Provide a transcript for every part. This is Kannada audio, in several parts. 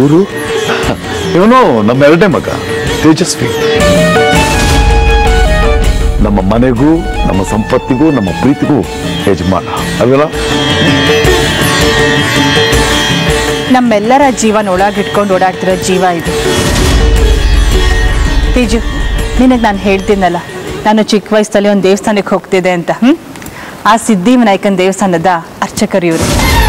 ಇವರು ಇವನು ನಮ್ಮ ಎರಡನೇ ಮಗ ತೇಜಸ್ವಿ ನಮ್ಮ ಮನೆಗೂ ನಮ್ಮ ಸಂಪತ್ತಿಗೂ ನಮ್ಮ ಪ್ರೀತಿಗೂ ಯಜಮಾನ ಅಲ್ವಲ್ಲ ನಮ್ಮೆಲ್ಲರ ಜೀವನ ಒಳಗಿಟ್ಕೊಂಡು ಓಡಾಡ್ತಿರೋ ಜೀವ ಇದು ತೇಜು ನಿನಗೆ ನಾನು ಹೇಳ್ತೀನಲ್ಲ ನಾನು ಚಿಕ್ಕ ವಯಸ್ಸಲ್ಲಿ ಒಂದು ದೇವಸ್ಥಾನಕ್ಕೆ ಹೋಗ್ತಿದ್ದೆ ಅಂತ ಹ್ಞೂ ಆ ಸಿದ್ಧಿವಿನಾಯಕನ ದೇವಸ್ಥಾನದ ಅರ್ಚಕರು ಇವರು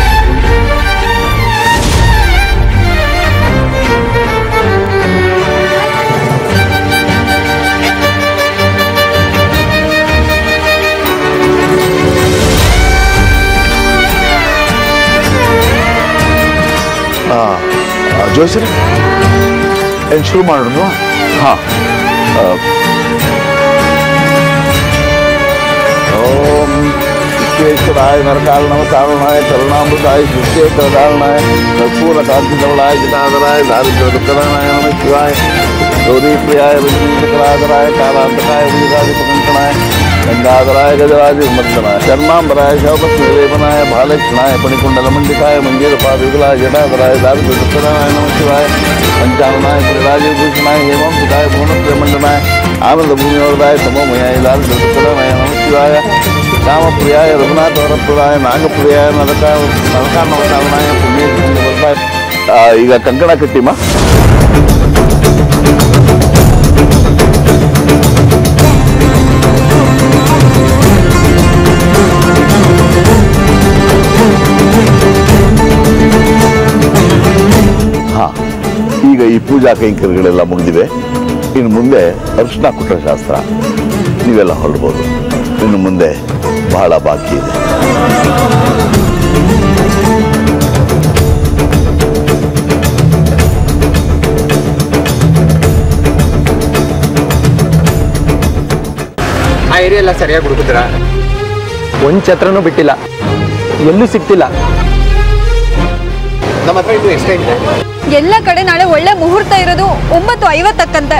ಜೋಯಿಸ್ರಿ ಏನು ಶುರು ಮಾಡೋಣ ಹಾಂ ಓಂ ವಿಶ್ವೇಶ್ವರಾಯ ನರಕಾರಣವ ಕಾರಣಾಯ ಕರುಣಾಮೃತಾಯ ವಿಶ್ವೇಶ್ವರಾಯ ಕರ್ಪೂರ ಕಾಂತಿಧವಳಾಯ ಜಿತಾಧರಾಯ ದಾರಿದ್ರ್ಯ ದುಃಖದಾನಾಯ ನಮ ಶಿವಾಯ ಗೌರಿ ಪ್ರಿಯಾಯ ರಂಜಿತಕರಾಧರಾಯ ಕಾಲಾಂತಕಾಯ ವಿಜಾದಿಪಕಂಕಣಾಯ ಗಂಗಾಧರಾಯ ಗಜರಾಜ ವಿಮರ್ಶನಾಯ ಶರ್ಮಾಂಬರಾಯ ಶವಪಸ್ಮಲೇಪನಾಯ ಬಾಲಕೃಷ್ಣಾಯ ಪಣಿಕುಂಡಲಮಂಡಿಕಾಯ ಮಂಜೀರಪಾದಿಗಳಾಯ ಜಟಾಧರಾಯ ದಾರಿದ್ರ್ಯ ದುಃಖದಾನಾಯ ನಮ ಶಿವಾಯ ಪಂಚಾಲನಾಯ ಶ್ರೀರಾಜಭೂಷಣಾಯ ಹೇಮಂತಿಕಾಯ ಭುವನಪ್ರಿಯಮಂಡನಾಯ ಆನಂದ ಭೂಮಿಯವರದಾಯ ಸಮೋಮಯಾಯ ದಾರಿದ್ರ್ಯ ದುಃಖದಾನಾಯ ನಮ ಶಿವಾಯ ರಾಮಪ್ರಿಯಾಯ ರಘುನಾಥ ವರಪ್ರದಾಯ ನಾಗಪ್ರಿಯಾಯ ನರಕ ನರಕಾನ್ನವಕಾರಣಾಯ ಪುಣ್ಯ ಈಗ ಕಂಕಣ ಕಟ್ಟಿಮ್ಮ ಹಾ ಈಗ ಈ ಪೂಜಾ ಕೈಂಕರ್ಯಗಳೆಲ್ಲ ಮುಗಿದಿವೆ ಇನ್ನು ಮುಂದೆ ಅರ್ಶನ ಕುಟ್ಟ ಶಾಸ್ತ್ರ ನೀವೆಲ್ಲ ಹೊರಡ್ಬೋದು ಇನ್ನು ಮುಂದೆ ಬಹಳ ಬಾಕಿ ಇದೆ ಆ ಏರಿಯಾ ಎಲ್ಲ ಸರಿಯಾಗಿ ಹುಡುಕಿದ್ರ ಒಂದ್ ಛತ್ರನೂ ಬಿಟ್ಟಿಲ್ಲ ಎಲ್ಲೂ ಸಿಗ್ತಿಲ್ಲ ನಮ್ಮ ಹತ್ರ ಇದು ಎಷ್ಟೇ ಇದೆ ಎಲ್ಲ ಕಡೆ ನಾಳೆ ಒಳ್ಳೆ ಮುಹೂರ್ತ ಇರೋದು ಒಂಬತ್ತು ಐವತ್ತಕ್ಕಂತೆ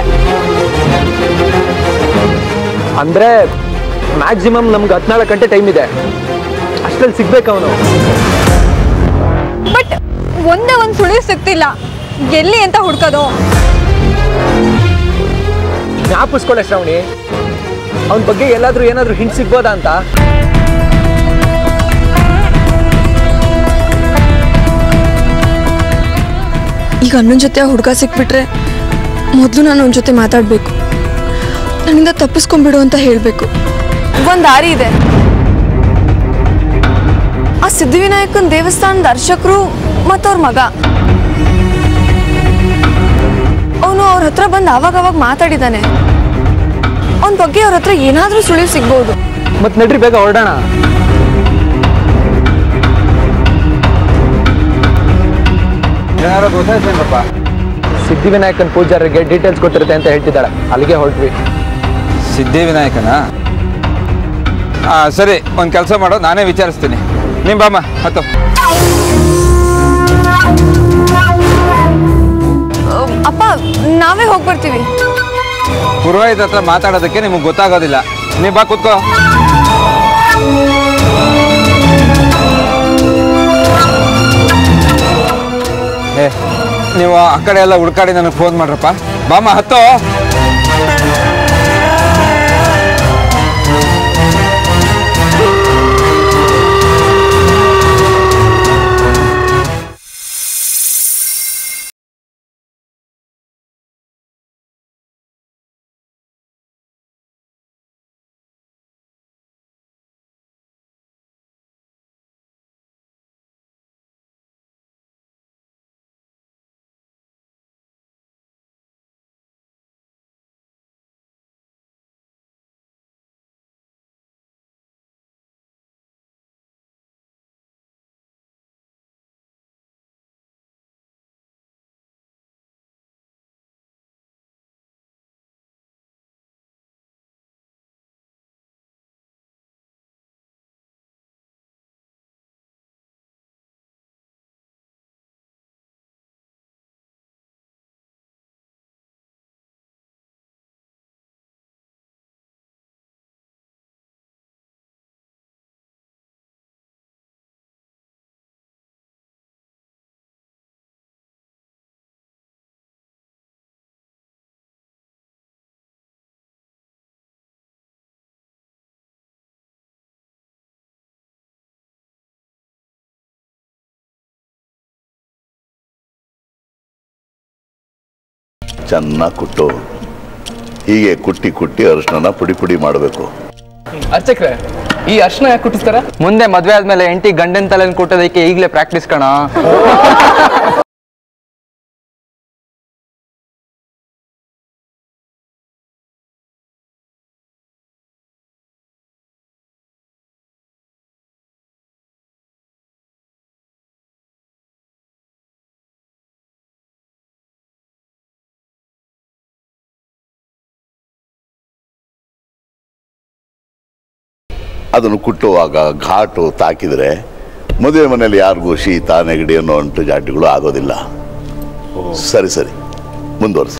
ಅಂದ್ರೆ ಮ್ಯಾಕ್ಸಿಮಮ್ ನಮ್ಗೆ ಹದಿನಾಲ್ಕು ಗಂಟೆ ಟೈಮ್ ಇದೆ ಅಷ್ಟ್ರಲ್ಲಿ ಸಿಗ್ಬೇಕು ಅವನು ಬಟ್ ಒಂದೇ ಒಂದು ಸುಳಿವು ಸಿಗ್ತಿಲ್ಲ ಎಲ್ಲಿ ಅಂತ ಹುಡ್ಕೋದು ಜ್ಞಾಪಿಸ್ಕೊಳ್ಳೆ ಶ್ರವಣಿ ಅವನ ಬಗ್ಗೆ ಎಲ್ಲಾದ್ರೂ ಏನಾದ್ರೂ ಹಿಂಟ್ ಸಿಗ್ಬೋದಾ ಅಂತ ಈಗ ಅಣ್ಣನ ಜೊತೆ ಆ ಹುಡುಗ ಸಿಕ್ಬಿಟ್ರೆ ಮೊದಲು ನಾನು ಅವನ ಜೊತೆ ಮಾತಾಡಬೇಕು ನನ್ನಿಂದ ತಪ್ಪಿಸ್ಕೊಂಡ್ಬಿಡು ಅಂತ ಹೇಳಬೇಕು ಒಂದು ದಾರಿ ಇದೆ ಆ ಸಿದ್ಧಿವಿನಾಯಕನ ದೇವಸ್ಥಾನದ ಅರ್ಚಕರು ಮತ್ತವ್ರ ಮಗ ಅವನು ಅವ್ರ ಹತ್ರ ಬಂದು ಆವಾಗ ಅವಾಗ ಮಾತಾಡಿದಾನೆ ಅವನ ಬಗ್ಗೆ ಅವ್ರ ಹತ್ರ ಏನಾದರೂ ಸುಳಿವು ಸಿಗ್ಬೋದು ಮತ್ ನಡ್ರಿ ಬೇಗ ಹೊರಡೋಣ ಏನಾರು ಗೊತ್ತಾಯ್ತೇನಪ್ಪ ಸಿದ್ಧಿವಿನಾಯಕನ್ ಪೂಜಾರಿಗೆ ಡೀಟೇಲ್ಸ್ ಕೊಟ್ಟಿರುತ್ತೆ ಅಂತ ಹೇಳ್ತಿದ್ದಾಳೆ ಅಲ್ಲಿಗೆ ಹೊರಟ್ವಿ ಸಿದ್ಧಿವಿನಾಯಕನ ಆ ಸರಿ ಒಂದು ಕೆಲಸ ಮಾಡೋ ನಾನೇ ವಿಚಾರಿಸ್ತೀನಿ ನಿಮ್ಮ ಬಾಮ್ಮ ಹತ್ತು ಅಪ್ಪ ನಾವೇ ಹೋಗಿ ಬರ್ತೀವಿ ಪುರೋಹಿತ ಹತ್ರ ಮಾತಾಡೋದಕ್ಕೆ ನಿಮಗೆ ಗೊತ್ತಾಗೋದಿಲ್ಲ ನೀವು ಬಾ ಕೂತ್ಕೋ ಏ ನೀವು ಆ ಕಡೆ ಎಲ್ಲ ಹುಡ್ಕಾಡಿ ನನಗೆ ಫೋನ್ ಮಾಡ್ರಪ್ಪ ಬಾಮ್ಮ ಹತ್ತು ಚೆನ್ನಾಗಿ ಕುಟ್ಟು ಹೀಗೆ ಕುಟ್ಟಿ ಕುಟ್ಟಿ ಅರಿಶಿನ ಪುಡಿ ಪುಡಿ ಮಾಡಬೇಕು ಅರ್ಚಕ್ರೆ ಈ ಅರ್ಶನ ಯಾಕೆ ಕುಟ್ಟಿಸ್ತಾರ ಮುಂದೆ ಮದ್ವೆ ಆದ್ಮೇಲೆ ಎಂಟಿ ಗಂಡನ ತಲೆನ ಕೊಟ್ಟೋದಕ್ಕೆ ಈಗಲೇ ಪ್ರಾಕ್ಟೀಸ್ ಕಣ ಅದನ್ನು ಕುಟ್ಟುವಾಗ ಘಾಟು ತಾಕಿದರೆ ಮದುವೆ ಮನೆಯಲ್ಲಿ ಯಾರಿಗೂ ಶೀತ ನೆಗಡಿ ಅನ್ನೋ ಅಂಟು ಜಾಟಿಗಳು ಆಗೋದಿಲ್ಲ ಸರಿ ಸರಿ ಮುಂದುವರಿಸಿ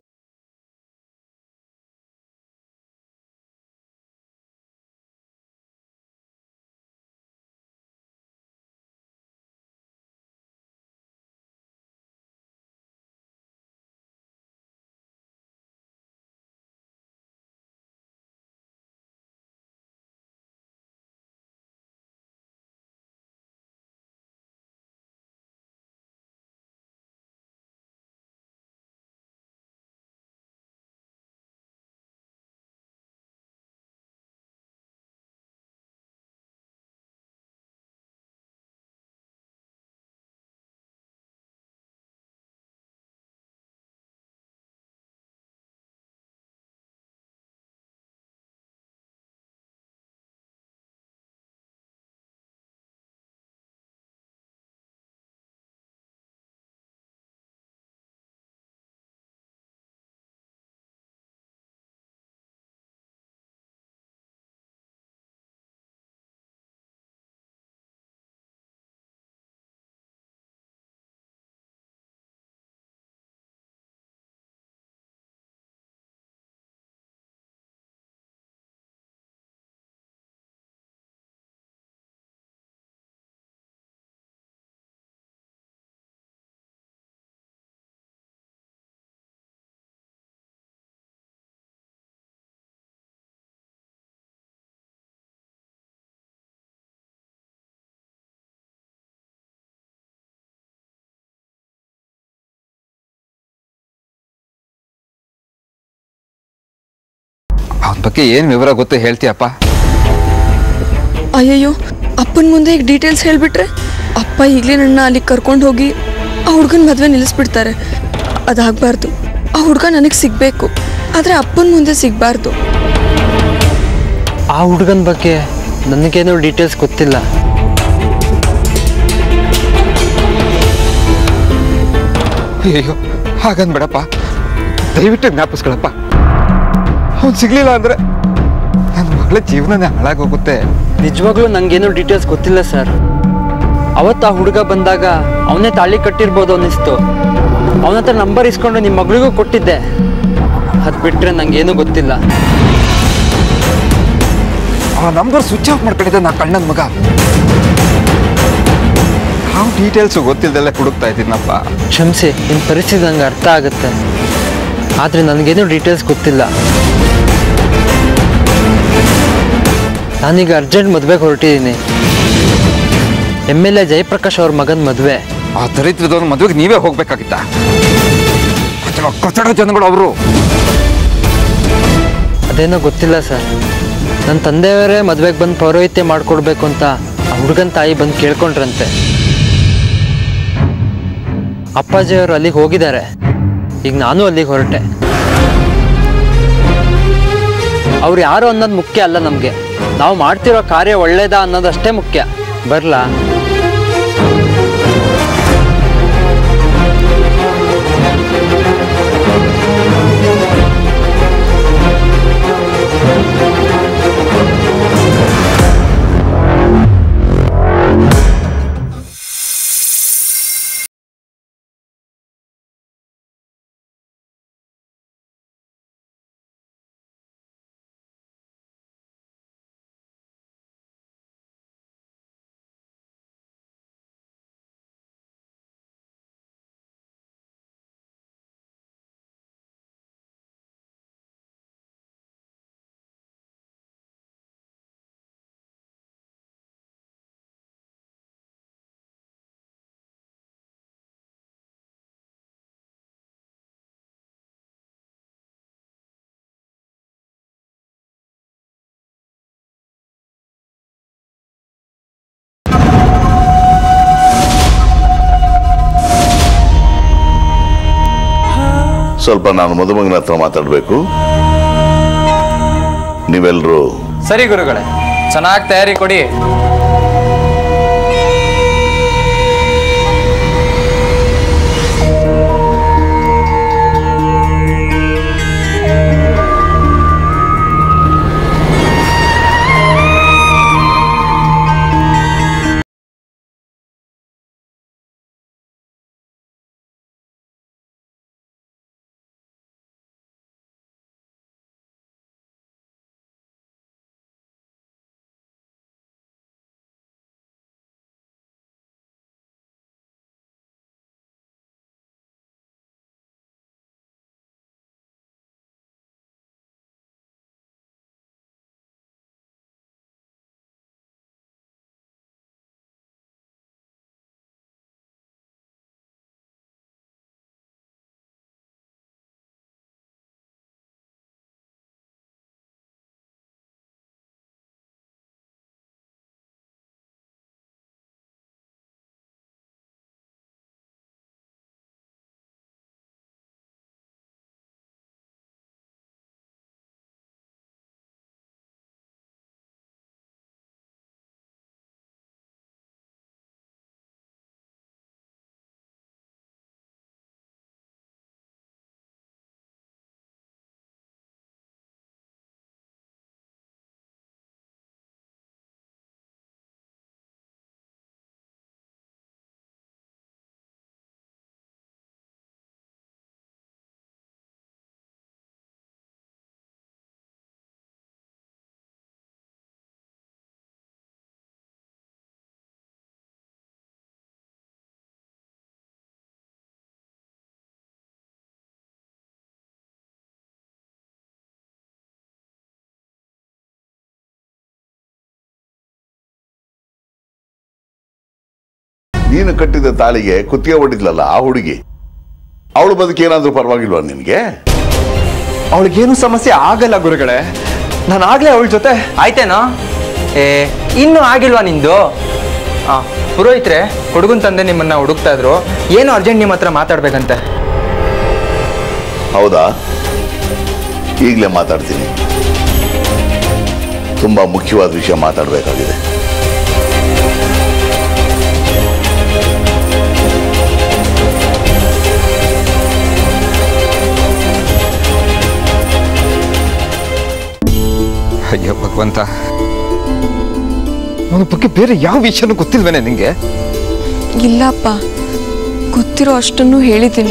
ಅವನ ಬಗ್ಗೆ ಏನು ವಿವರ ಗೊತ್ತು ಹೇಳ್ತೀಯಪ್ಪ ಅಯ್ಯಯ್ಯೋ ಅಪ್ಪನ ಮುಂದೆ ಈಗ ಡೀಟೇಲ್ಸ್ ಹೇಳಿಬಿಟ್ರೆ ಅಪ್ಪ ಈಗಲೇ ನನ್ನ ಅಲ್ಲಿಗೆ ಕರ್ಕೊಂಡು ಹೋಗಿ ಆ ಹುಡುಗನ ಮದುವೆ ನಿಲ್ಲಿಸ್ಬಿಡ್ತಾರೆ ಅದಾಗಬಾರ್ದು ಆ ಹುಡುಗ ನನಗೆ ಸಿಗಬೇಕು ಆದರೆ ಅಪ್ಪನ ಮುಂದೆ ಸಿಗಬಾರ್ದು ಆ ಹುಡುಗನ ಬಗ್ಗೆ ನನಗೇನು ಡೀಟೇಲ್ಸ್ ಗೊತ್ತಿಲ್ಲ ಅಯ್ಯೋ ಹಾಗನ್ಬೇಡಪ್ಪ ದಯವಿಟ್ಟು ಜ್ಞಾಪಿಸ್ಕೊಳಪ್ಪ ಅವ್ನು ಸಿಗ್ಲಿಲ್ಲ ಅಂದ್ರೆ ನನ್ನ ಮಗಳ ಜೀವನನೇ ಹಾಳಾಗೋಗುತ್ತೆ ನಿಜವಾಗ್ಲೂ ನಂಗೇನು ಡೀಟೇಲ್ಸ್ ಗೊತ್ತಿಲ್ಲ ಸರ್ ಅವತ್ತು ಆ ಹುಡುಗ ಬಂದಾಗ ಅವನೇ ತಾಳಿ ಕಟ್ಟಿರ್ಬೋದು ಅನ್ನಿಸ್ತು ಅವನ ಹತ್ರ ನಂಬರ್ ಇಸ್ಕೊಂಡು ನಿಮ್ಮ ಮಗಳಿಗೂ ಕೊಟ್ಟಿದ್ದೆ ಅದು ಬಿಟ್ಟರೆ ನಂಗೇನು ಗೊತ್ತಿಲ್ಲ ಆ ನಂಬರ್ ಸ್ವಿಚ್ ಆಫ್ ಮಾಡ್ಕೊಂಡಿದ್ದೆ ನಾ ಕಣ್ಣನ ಮಗ ಯಾವ ಡೀಟೇಲ್ಸು ಗೊತ್ತಿಲ್ದಲ್ಲೇ ಹುಡುಕ್ತಾ ಇದ್ದೀನಪ್ಪ ಕ್ಷಮಿಸಿ ನಿಮ್ಮ ಪರಿಸ್ಥಿತಿ ನಂಗೆ ಅರ್ಥ ಆಗುತ್ತೆ ಆದರೆ ನನಗೇನು ಡೀಟೇಲ್ಸ್ ಗೊತ್ತಿಲ್ಲ ನಾನೀಗ ಅರ್ಜೆಂಟ್ ಮದುವೆಗೆ ಹೊರಟಿದ್ದೀನಿ ಎಮ್ ಎಲ್ ಎ ಜಯಪ್ರಕಾಶ್ ಅವ್ರ ಮಗನ ಮದುವೆ ಆ ದರಿದ್ರದವನ ಮದುವೆಗೆ ನೀವೇ ಹೋಗ್ಬೇಕಾಗಿತ್ತ ಅಥವಾ ಕಚಡ ಜನಗಳು ಅವರು ಅದೇನೋ ಗೊತ್ತಿಲ್ಲ ಸರ್ ನನ್ನ ತಂದೆಯವರೇ ಮದುವೆಗೆ ಬಂದು ಪೌರೋಹಿತ್ಯ ಮಾಡಿಕೊಡ್ಬೇಕು ಅಂತ ಆ ಹುಡುಗನ ತಾಯಿ ಬಂದು ಕೇಳ್ಕೊಂಡ್ರಂತೆ ಅಪ್ಪಾಜಿಯವರು ಅಲ್ಲಿಗೆ ಹೋಗಿದ್ದಾರೆ ಈಗ ನಾನು ಅಲ್ಲಿಗೆ ಹೊರಟೆ ಅವ್ರು ಯಾರು ಅನ್ನೋದು ಮುಖ್ಯ ಅಲ್ಲ ನಮಗೆ ನಾವು ಮಾಡ್ತಿರೋ ಕಾರ್ಯ ಒಳ್ಳೇದಾ ಅನ್ನೋದಷ್ಟೇ ಮುಖ್ಯ ಬರಲಾ ಸ್ವಲ್ಪ ನಾನು ಮದುಮಗನ ಹತ್ರ ಮಾತಾಡಬೇಕು ನೀವೆಲ್ಲರೂ ಸರಿ ಗುರುಗಳೇ ಚೆನ್ನಾಗಿ ತಯಾರಿ ಕೊಡಿ ನೀನು ಕಟ್ಟಿದ ತಾಳಿಗೆ ಕುತ್ತಿಗೆ ಹೊಡಿದ್ಲಲ್ಲ ಆ ಹುಡುಗಿ ಅವಳು ಬದುಕೇನಾದ್ರೂ ಪರವಾಗಿಲ್ವಾ ನಿನಗೆ ಅವಳಿಗೇನು ಸಮಸ್ಯೆ ಆಗಲ್ಲ ಗುರುಗಳೇ ನಾನು ಆಗ್ಲೇ ಅವಳ ಜೊತೆ ಆಯ್ತೇನೋ ಏ ಇನ್ನೂ ಆಗಿಲ್ವಾ ನಿಂದು ಆ ಪುರೋಹಿತ್ರೆ ಹುಡುಗನ ತಂದೆ ನಿಮ್ಮನ್ನ ಹುಡುಕ್ತಾ ಇದ್ರು ಏನು ಅರ್ಜೆಂಟ್ ನಿಮ್ಮ ಹತ್ರ ಮಾತಾಡ್ಬೇಕಂತೆ ಹೌದಾ ಈಗಲೇ ಮಾತಾಡ್ತೀನಿ ತುಂಬಾ ಮುಖ್ಯವಾದ ವಿಷಯ ಮಾತಾಡಬೇಕಾಗಿದೆ ಅಯ್ಯೋ ಭಗವಂತ ಅವನ ಬಗ್ಗೆ ಬೇರೆ ಯಾವ ವಿಷಯನೂ ಗೊತ್ತಿಲ್ವೇನೆ ನಿಂಗೆ ಇಲ್ಲಪ್ಪ ಗೊತ್ತಿರೋ ಅಷ್ಟನ್ನು ಹೇಳಿದ್ದೀನಿ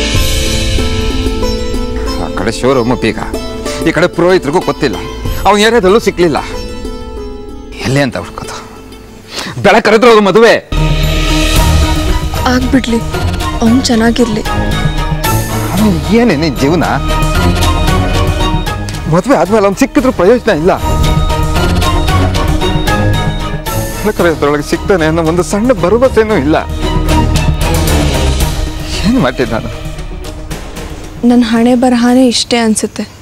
ಆ ಕಡೆ ಶೋರೂಮ್ ಬೀಗ ಈ ಕಡೆ ಪುರೋಹಿತರಿಗೂ ಗೊತ್ತಿಲ್ಲ ಅವನ ಏರಿಯಾದಲ್ಲೂ ಸಿಕ್ಲಿಲ್ಲ ಎಲ್ಲಿ ಅಂತ ಹುಡ್ಕೋದು ಬೆಳಗ್ಗೆ ಕರೆದ್ರು ಅವ್ರ ಮದುವೆ ಆಗ್ಬಿಡ್ಲಿ ಅವ್ನು ಚೆನ್ನಾಗಿರ್ಲಿ ಆಮೇಲೆ ಏನೇ ನಿನ್ ಜೀವನ ಮದುವೆ ಆದ್ಮೇಲೆ ಅವ್ನು ಸಿಕ್ಕಿದ್ರು ಪ್ರಯೋಜನ ಇಲ್ಲ ಕರೆಯೋದ್ರೊಳಗೆ ಸಿಗ್ತಾನೆ ಅನ್ನೋ ಒಂದು ಸಣ್ಣ ಭರವಸೆನೂ ಇಲ್ಲ ಏನ್ ಮಾಡ್ತಿದ್ದೆ ನಾನು ನನ್ನ ಹಣೆ ಬರಹಾನೇ ಇಷ್ಟೇ ಅನ್ಸುತ್ತೆ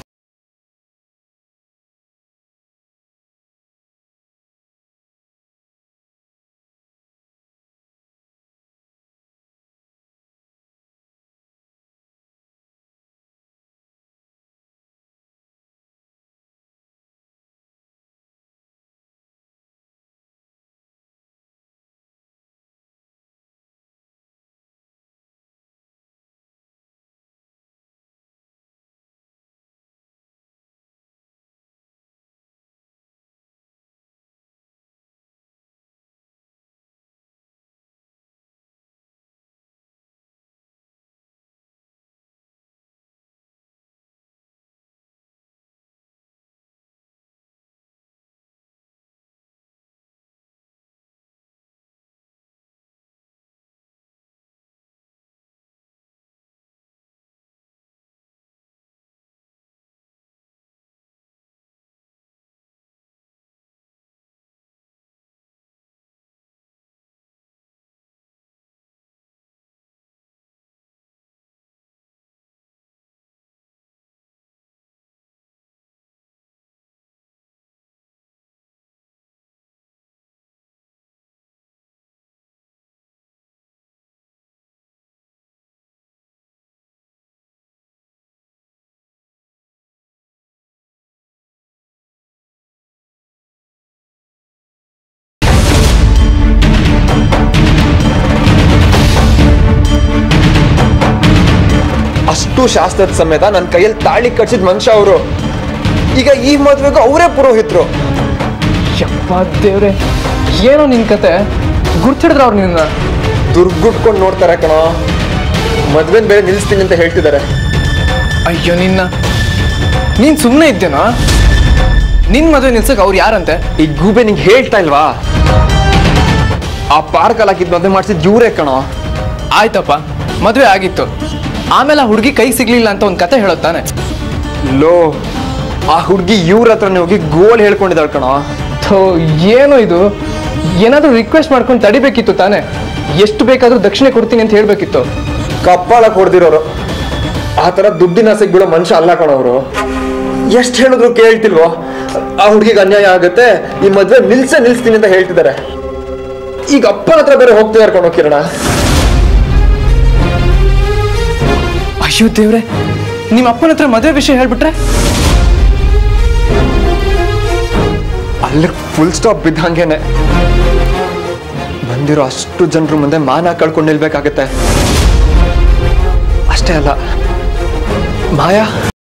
ಒಟ್ಟು ಶಾಸ್ತ್ರದ ಸಮೇತ ನನ್ನ ಕೈಯಲ್ಲಿ ತಾಳಿ ಕಟ್ಸಿದ ಮನುಷ್ಯ ಅವರು ಈಗ ಈ ಮದ್ವೆಗೂ ಅವರೇ ಪುರೋಹಿತರು ಯಪ್ಪ ದೇವ್ರೆ ಏನೋ ನಿನ್ ಕತೆ ಗುರ್ತಿಡಿದ್ರ ಅವ್ರು ನಿನ್ನ ದುರ್ಗುಟ್ಕೊಂಡು ನೋಡ್ತಾರೆ ಕಣೋ ಮದ್ವೆನ್ ಬೇರೆ ನಿಲ್ಲಿಸ್ತೀನಿ ಅಂತ ಹೇಳ್ತಿದ್ದಾರೆ ಅಯ್ಯೋ ನಿನ್ನ ನೀನ್ ಸುಮ್ಮನೆ ಇದ್ದೇನೋ ನಿನ್ ಮದುವೆ ನಿಲ್ಸಕ್ ಅವ್ರು ಯಾರಂತೆ ಈ ಗೂಬೆ ನಿಂಗೆ ಹೇಳ್ತಾ ಇಲ್ವಾ ಆ ಪಾರ್ಕಲ್ಲಿ ಹಾಕಿದ್ ಮದ್ವೆ ಮಾಡ್ಸಿದ್ ಇವ್ರೇ ಕಣೋ ಆಯ್ತಪ್ಪ ಮದುವೆ ಆಗಿತ್ತು ಆಮೇಲೆ ಆ ಹುಡುಗಿ ಕೈ ಸಿಗ್ಲಿಲ್ಲ ಅಂತ ಒಂದು ಕತೆ ಹೇಳುತ್ತಾನೆ ಲೋ ಆ ಹುಡುಗಿ ಇವ್ರ ಹತ್ರನೇ ಹೋಗಿ ಗೋಲ್ ಹೇಳ್ಕೊಂಡಿದ್ದಾಳೆ ಕಣೋ ಥೋ ಏನೋ ಇದು ಏನಾದ್ರೂ ರಿಕ್ವೆಸ್ಟ್ ಮಾಡ್ಕೊಂಡು ತಡಿಬೇಕಿತ್ತು ತಾನೆ ಎಷ್ಟು ಬೇಕಾದ್ರೂ ದಕ್ಷಿಣೆ ಕೊಡ್ತೀನಿ ಅಂತ ಹೇಳ್ಬೇಕಿತ್ತು ಕಪ್ಪಾಳ ಕೊಡ್ದಿರೋರು ಆ ಥರ ದುಡ್ಡಿನ ಆಸೆಗೆ ಬಿಡೋ ಮನುಷ್ಯ ಅಲ್ಲ ಕಣವರು ಎಷ್ಟು ಹೇಳಿದ್ರು ಕೇಳ್ತಿಲ್ವೋ ಆ ಹುಡುಗಿಗೆ ಅನ್ಯಾಯ ಆಗುತ್ತೆ ಈ ಮದ್ವೆ ನಿಲ್ಸೇ ನಿಲ್ಸ್ತೀನಿ ಅಂತ ಹೇಳ್ತಿದ್ದಾರೆ ಈಗ ಅಪ್ಪನ ಹತ್ರ ಬೇರೆ ಹೋಗ್ತಿದಾರೆ ಕಣೋ ಕಿರಣ ಅಯ್ಯೋ ದೇವ್ರೆ ನಿಮ್ಮ ಅಪ್ಪನ ಹತ್ರ ಮದುವೆ ವಿಷಯ ಹೇಳ್ಬಿಟ್ರೆ ಅಲ್ಲಿ ಫುಲ್ ಸ್ಟಾಪ್ ಬಿದ್ದಂಗೆನೆ ಬಂದಿರೋ ಅಷ್ಟು ಜನರ ಮುಂದೆ ಮಾನ ಕಳ್ಕೊಂಡು ನಿಲ್ಬೇಕಾಗತ್ತೆ ಅಷ್ಟೇ ಅಲ್ಲ ಮಾಯಾ